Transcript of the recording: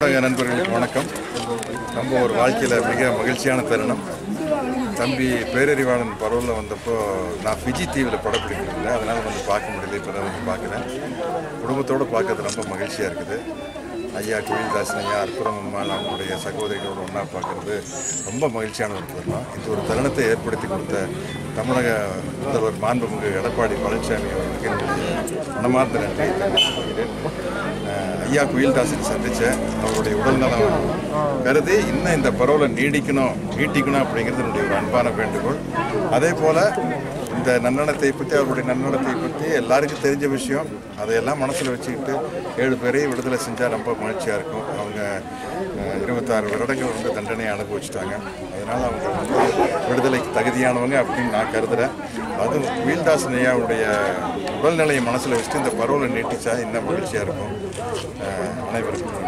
ஊடக நண்பர்களுக்கு வணக்கம் நம்ம ஒரு வாழ்க்கையில் மிக மகிழ்ச்சியான தருணம் தம்பி பேரறிவாளன் பரவலில் வந்தப்போ நான் ஃபிஜி தீவில் படப்பிடிக்கிறதில்ல அதனால் வந்து பார்க்க முடியல இப்போ தான் வந்து பார்க்குறேன் குடும்பத்தோடு பார்க்கறது ரொம்ப மகிழ்ச்சியாக இருக்குது ஐயா குயில்தாசன் ஐயா அற்புதம் அம்மாள் அவங்களுடைய சகோதரிகளோடு ஒன்றா பார்க்குறது ரொம்ப மகிழ்ச்சியான ஒரு தருணம் இந்த ஒரு தருணத்தை ஏற்படுத்தி கொடுத்த தமிழக முதல்வர் மாண்புமிகு எடப்பாடி பழனிசாமி அவர்களுக்கு என்னுடைய மனமார்ந்த நன்றி தெரிவித்துக் கொள்கிறேன் அஹ் ஐயா குயில்தாசன் சந்தித்தேன் அவருடைய உடல்நலம் கருதி இன்னும் இந்த பரவலை நீடிக்கணும் நீட்டிக்கணும் அப்படிங்கிறது என்னுடைய ஒரு அன்பான வேண்டுகோள் அதே போல் இந்த நன்னடத்தை பற்றி அவருடைய நன்னடத்தை பற்றி எல்லாருக்கும் தெரிஞ்ச விஷயம் அதையெல்லாம் மனசில் வச்சுக்கிட்டு ஏழு பேரையும் விடுதலை செஞ்சால் ரொம்ப மகிழ்ச்சியாக இருக்கும் அவங்க அஹ், இருபத்தாறு வருடங்கள் வந்து தண்டனையை அனுபவிச்சிட்டாங்க அதனால் அவங்க வந்து விடுதலைக்கு தகுதியானவங்க அப்படின்னு நான் கருதுகிறேன் அதுவும் வீல்தாசன் ஐயாவுடைய உடல்நிலையை மனசில் வச்சுட்டு இந்த பரவலை நீட்டிச்சா இன்னும் மகிழ்ச்சியாக இருக்கும் அஹ், அனைவருக்கும்